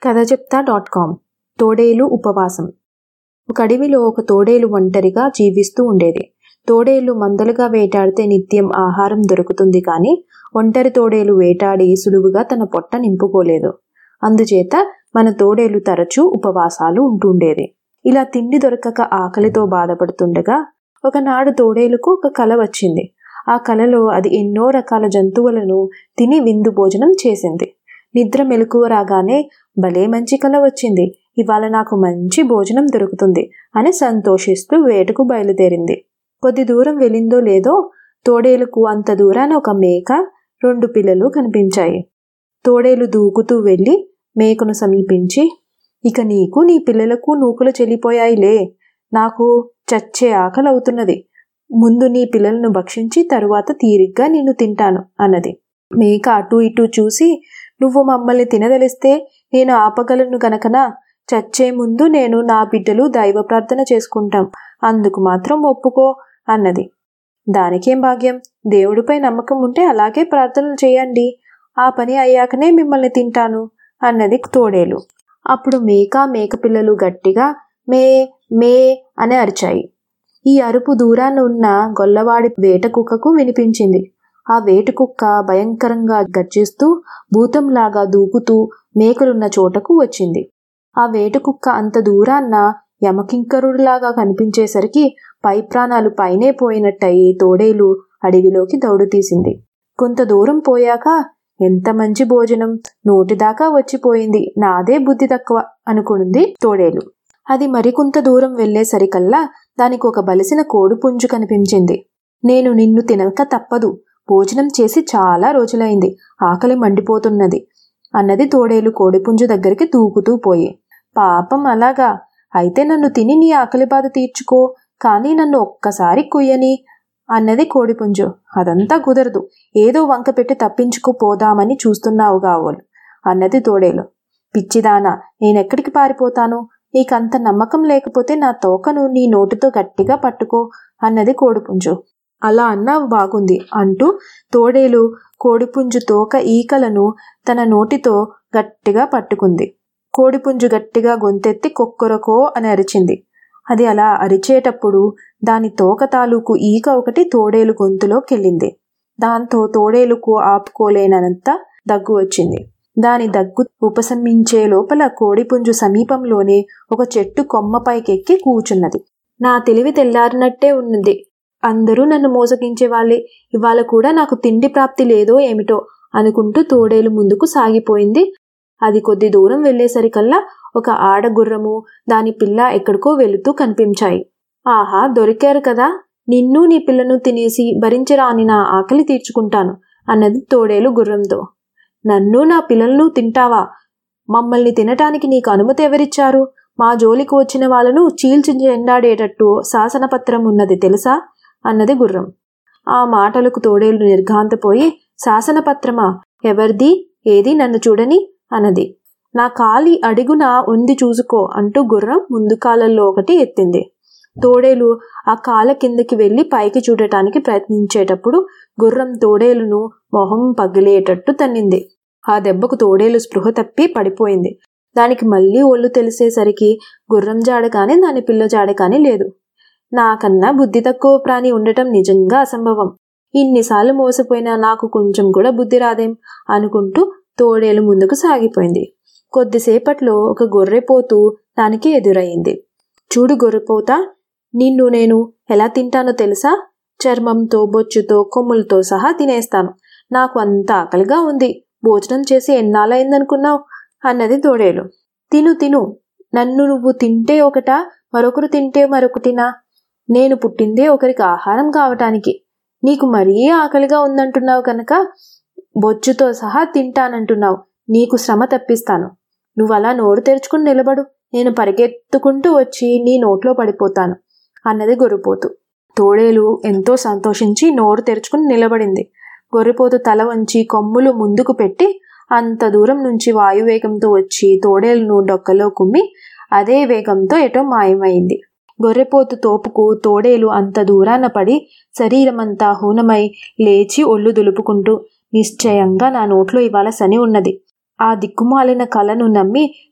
కథ చెప్తా dot com తోడేలు ఉపవాసం ఒక అడవిలో ఒక తోడేలు ఒంటరిగా జీవిస్తూ ఉండేది తోడేలు మందలుగా వేటాడితే నిత్యం ఆహారం దొరుకుతుంది కానీ ఒంటరి తోడేలు వేటాడి సులువుగా తన పొట్ట నింపుకోలేదు అందుచేత మన తోడేలు తరచూ ఉపవాసాలు ఉంటుండేది ఇలా తిండి దొరకక ఆకలితో బాధపడుతుండగా ఒకనాడు తోడేలుకు ఒక కల వచ్చింది ఆ కలలో అది ఎన్నో రకాల జంతువులను తిని విందు భోజనం చేసింది నిద్ర మెలకువ రాగానే భలే మంచి కల వచ్చింది ఇవాళ నాకు మంచి భోజనం దొరుకుతుంది అని సంతోషిస్తూ వేటకు బయలుదేరింది కొద్ది దూరం వెళ్ళిందో లేదో తోడేలుకు అంత దూరాన ఒక మేక రెండు పిల్లలు కనిపించాయి తోడేలు దూకుతూ వెళ్ళి మేకను సమీపించి ఇక నీకు నీ పిల్లలకు నూకులు చెల్లిపోయాయిలే నాకు చచ్చే ఆకలి అవుతున్నది ముందు నీ పిల్లలను భక్షించి తరువాత తీరిగ్గా నిన్ను తింటాను అన్నది మేక అటు ఇటు చూసి నువ్వు మమ్మల్ని తినదలిస్తే నేను ఆపగలను గనకనా చచ్చే ముందు నేను నా బిడ్డలు దైవ ప్రార్థన చేసుకుంటాం అందుకు మాత్రం ఒప్పుకో అన్నది దానికేం భాగ్యం దేవుడిపై నమ్మకం ఉంటే అలాగే ప్రార్థనలు చేయండి ఆ పని అయ్యాకనే మిమ్మల్ని తింటాను అన్నది తోడేలు అప్పుడు మేక మేక పిల్లలు గట్టిగా మే మే అని అరిచాయి ఈ అరుపు దూరాన ఉన్న గొల్లవాడి వేట కుక్కకు వినిపించింది ఆ వేటు కుక్క భయంకరంగా గర్జిస్తూ భూతంలాగా దూకుతూ మేకలున్న చోటకు వచ్చింది ఆ వేటు కుక్క అంత దూరాన్న యమకింకరుడిలాగా కనిపించేసరికి పై ప్రాణాలు పైనే పోయినట్టయి తోడేలు అడవిలోకి దౌడు తీసింది కొంత దూరం పోయాక ఎంత మంచి భోజనం నోటిదాకా వచ్చిపోయింది నాదే బుద్ధి తక్కువ అనుకుంది తోడేలు అది మరికొంత దూరం వెళ్లేసరికల్లా దానికి ఒక బలిసిన కోడిపుంజు కనిపించింది నేను నిన్ను తినక తప్పదు భోజనం చేసి చాలా రోజులైంది ఆకలి మండిపోతున్నది అన్నది తోడేలు కోడిపుంజు దగ్గరికి దూకుతూ పోయి పాపం అలాగా అయితే నన్ను తిని నీ ఆకలి బాధ తీర్చుకో కానీ నన్ను ఒక్కసారి కుయ్యని అన్నది కోడిపుంజు అదంతా కుదరదు ఏదో వంక పెట్టి తప్పించుకుపోదామని చూస్తున్నావు కావోలు అన్నది తోడేలు పిచ్చిదానా నేనెక్కడికి పారిపోతాను నీకంత నమ్మకం లేకపోతే నా తోకను నీ నోటితో గట్టిగా పట్టుకో అన్నది కోడిపుంజు అలా అన్నావు బాగుంది అంటూ తోడేలు కోడిపుంజు తోక ఈకలను తన నోటితో గట్టిగా పట్టుకుంది కోడిపుంజు గట్టిగా గొంతెత్తి కొక్కొరకో అని అరిచింది అది అలా అరిచేటప్పుడు దాని తోక తాలూకు ఈక ఒకటి తోడేలు గొంతులోకెళ్ళింది దాంతో తోడేలుకు ఆపుకోలేనంత దగ్గు వచ్చింది దాని దగ్గు ఉపశమించే లోపల కోడిపుంజు సమీపంలోనే ఒక చెట్టు కొమ్మపైకెక్కి కూచున్నది నా తెలివి తెల్లారినట్టే ఉన్నది అందరూ నన్ను మోసగించే వాళ్ళే ఇవాళ కూడా నాకు తిండి ప్రాప్తి లేదో ఏమిటో అనుకుంటూ తోడేలు ముందుకు సాగిపోయింది అది కొద్ది దూరం వెళ్లేసరికల్లా ఒక ఆడగుర్రము దాని పిల్ల ఎక్కడికో వెళుతూ కనిపించాయి ఆహా దొరికారు కదా నిన్ను నీ పిల్లను తినేసి భరించరాని నా ఆకలి తీర్చుకుంటాను అన్నది తోడేలు గుర్రంతో నన్ను నా పిల్లలను తింటావా మమ్మల్ని తినటానికి నీకు అనుమతి ఎవరిచ్చారు మా జోలికి వచ్చిన వాళ్ళను చీల్చి చెండాడేటట్టు శాసనపత్రం ఉన్నది తెలుసా అన్నది గుర్రం ఆ మాటలకు తోడేలు నిర్ఘాంతపోయి శాసనపత్రమా ఎవరిది ఏది నన్ను చూడని అన్నది నా కాలి అడుగున ఉంది చూసుకో అంటూ గుర్రం ముందు కాలల్లో ఒకటి ఎత్తింది తోడేలు ఆ కాల కిందకి వెళ్ళి పైకి చూడటానికి ప్రయత్నించేటప్పుడు గుర్రం తోడేలును మొహం పగిలేటట్టు తన్నింది ఆ దెబ్బకు తోడేలు స్పృహ తప్పి పడిపోయింది దానికి మళ్ళీ ఒళ్ళు తెలిసేసరికి గుర్రం జాడ కానీ దాని పిల్ల జాడ కానీ లేదు నాకన్నా బుద్ధి తక్కువ ప్రాణి ఉండటం నిజంగా అసంభవం ఇన్నిసార్లు మోసపోయినా నాకు కొంచెం కూడా బుద్ధి రాదేం అనుకుంటూ తోడేలు ముందుకు సాగిపోయింది కొద్దిసేపట్లో ఒక గొర్రెపోతు దానికి ఎదురయ్యింది చూడు గొర్రెపోత నిన్ను నేను ఎలా తింటానో తెలుసా చర్మంతో బొచ్చుతో కొమ్ములతో సహా తినేస్తాను నాకు అంత ఆకలిగా ఉంది భోజనం చేసి ఎన్నాళ్ళయిందనుకున్నావు అన్నది తోడేలు తిను తిను నన్ను నువ్వు తింటే ఒకటా మరొకరు తింటే మరొకటినా నేను పుట్టిందే ఒకరికి ఆహారం కావటానికి నీకు మరీ ఆకలిగా ఉందంటున్నావు కనుక బొచ్చుతో సహా తింటానంటున్నావు నీకు శ్రమ తప్పిస్తాను నువ్వు అలా నోరు తెరుచుకుని నిలబడు నేను పరిగెత్తుకుంటూ వచ్చి నీ నోట్లో పడిపోతాను అన్నది గొర్రెపోతు తోడేలు ఎంతో సంతోషించి నోరు తెరుచుకుని నిలబడింది గొర్రెపోతు తల వంచి కొమ్ములు ముందుకు పెట్టి అంత దూరం నుంచి వాయువేగంతో వచ్చి తోడేలును డొక్కలో కుమ్మి అదే వేగంతో ఎటో మాయమైంది గొర్రెపోతు తోపుకు తోడేలు అంత దూరాన పడి శరీరమంతా హూనమై లేచి ఒళ్ళు దులుపుకుంటూ నిశ్చయంగా నా నోట్లో ఇవాళ శని ఉన్నది ఆ దిక్కుమాలిన కలను నమ్మి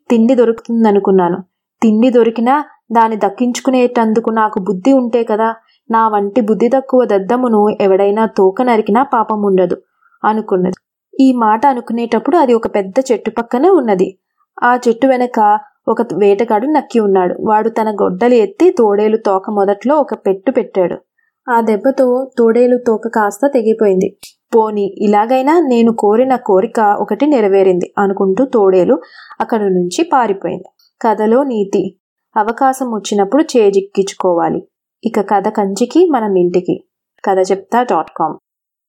తిండి దొరుకుతుందనుకున్నాను తిండి దొరికినా దాన్ని దక్కించుకునేటందుకు నాకు బుద్ధి ఉంటే కదా నా వంటి బుద్ధి తక్కువ దద్దమును ఎవడైనా తోక నరికినా పాపం ఉండదు అనుకున్నది ఈ మాట అనుకునేటప్పుడు అది ఒక పెద్ద చెట్టు పక్కనే ఉన్నది ఆ చెట్టు వెనక ఒక వేటగాడు నక్కి ఉన్నాడు వాడు తన గొడ్డలి ఎత్తి తోడేలు తోక మొదట్లో ఒక పెట్టు పెట్టాడు ఆ దెబ్బతో తోడేలు తోక కాస్త తెగిపోయింది పోని ఇలాగైనా నేను కోరిన కోరిక ఒకటి నెరవేరింది అనుకుంటూ తోడేలు అక్కడి నుంచి పారిపోయింది కథలో నీతి అవకాశం వచ్చినప్పుడు చేజిక్కించుకోవాలి ఇక కథ కంచికి మనం ఇంటికి కథ చెప్తా డాట్ కామ్